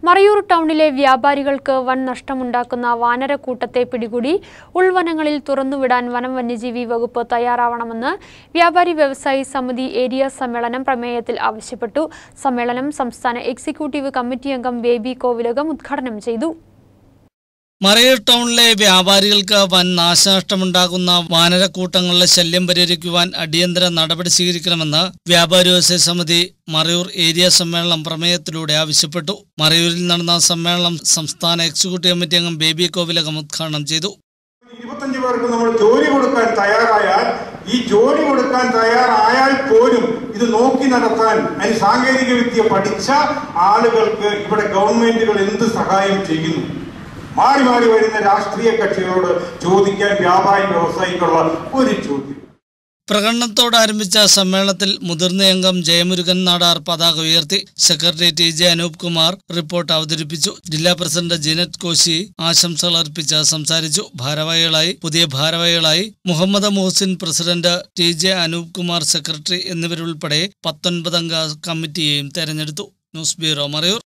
മറയൂർ ടൗണിലെ വ്യാപാരികൾക്ക് വൻ നഷ്ടമുണ്ടാക്കുന്ന വാനരക്കൂട്ടത്തെ പിടികൂടി ഉൾവനങ്ങളിൽ തുറന്നുവിടാൻ വനം വന്യജീവി വകുപ്പ് തയ്യാറാവണമെന്ന് വ്യാപാരി വ്യവസായി സമിതി ഏരിയ സമ്മേളനം പ്രമേയത്തിൽ ആവശ്യപ്പെട്ടു സമ്മേളനം സംസ്ഥാന എക്സിക്യൂട്ടീവ് കമ്മിറ്റി അംഗം ബേബി കോവിലകം ഉദ്ഘാടനം ചെയ്തു മറയൂർ ടൗണിലെ വ്യാപാരികൾക്ക് വൻ നാശനഷ്ടമുണ്ടാകുന്ന വാനരക്കൂട്ടങ്ങളുടെ ശല്യം പരിഹരിക്കുവാൻ അടിയന്തര നടപടി സ്വീകരിക്കണമെന്ന് വ്യാപാരി വ്യവസായ സമിതി മറയൂർ ഏരിയ സമ്മേളനം പ്രമേയത്തിലൂടെ ആവശ്യപ്പെട്ടു മറയൂരിൽ നടന്ന സമ്മേളനം സംസ്ഥാന എക്സിക്യൂട്ടീവ് കമ്മിറ്റി അംഗം ബേബി കോവിലകം ഉദ്ഘാടനം ചെയ്തു ഇരുപത്തഞ്ച് പേർക്ക് നമ്മൾ ജോലി കൊടുക്കാൻ തയ്യാറായാൽ ഈ ജോലി കൊടുക്കാൻ തയ്യാറായാൽ പോലും ഇത് നോക്കി നടത്താൻ അതിന് സാങ്കേതിക വിദ്യ പഠിച്ച ആളുകൾക്ക് ഇവിടെ ഗവൺമെന്റുകൾ എന്ത് സഹായം ചെയ്യുന്നു മാറി മാറി വരുന്ന രാഷ്ട്രീയ കക്ഷികളോട് ചോദിക്കാൻ വ്യാപാരി വ്യവസായിക്കുള്ള ഒരു ചോദ്യം പ്രകടനത്തോട് ആരംഭിച്ച സമ്മേളനത്തിൽ മുതിർന്ന അംഗം ജയമുരുകൻ നാടാർ പതാക ഉയർത്തി secretary T J Anoop Kumar report അവതരിപ്പിച്ചു ജില്ലാ പ്രസിഡന്റ് ജിനറ്റ് കോശി ആശംസകൾ അർപ്പിച്ച് സംസാരിച്ചു ഭാരവാഹികളായി പുതിയ ഭാരവാഹികളായി Muhammad Muhsin president T J Anoop Kumar secretary എന്നിവരുൾപ്പെടെ പത്തൊൻപതംഗ കമ്മിറ്റിയെയും തെരഞ്ഞെടുത്തു ന്യൂസ് ബ്യൂറോ മറയൂർ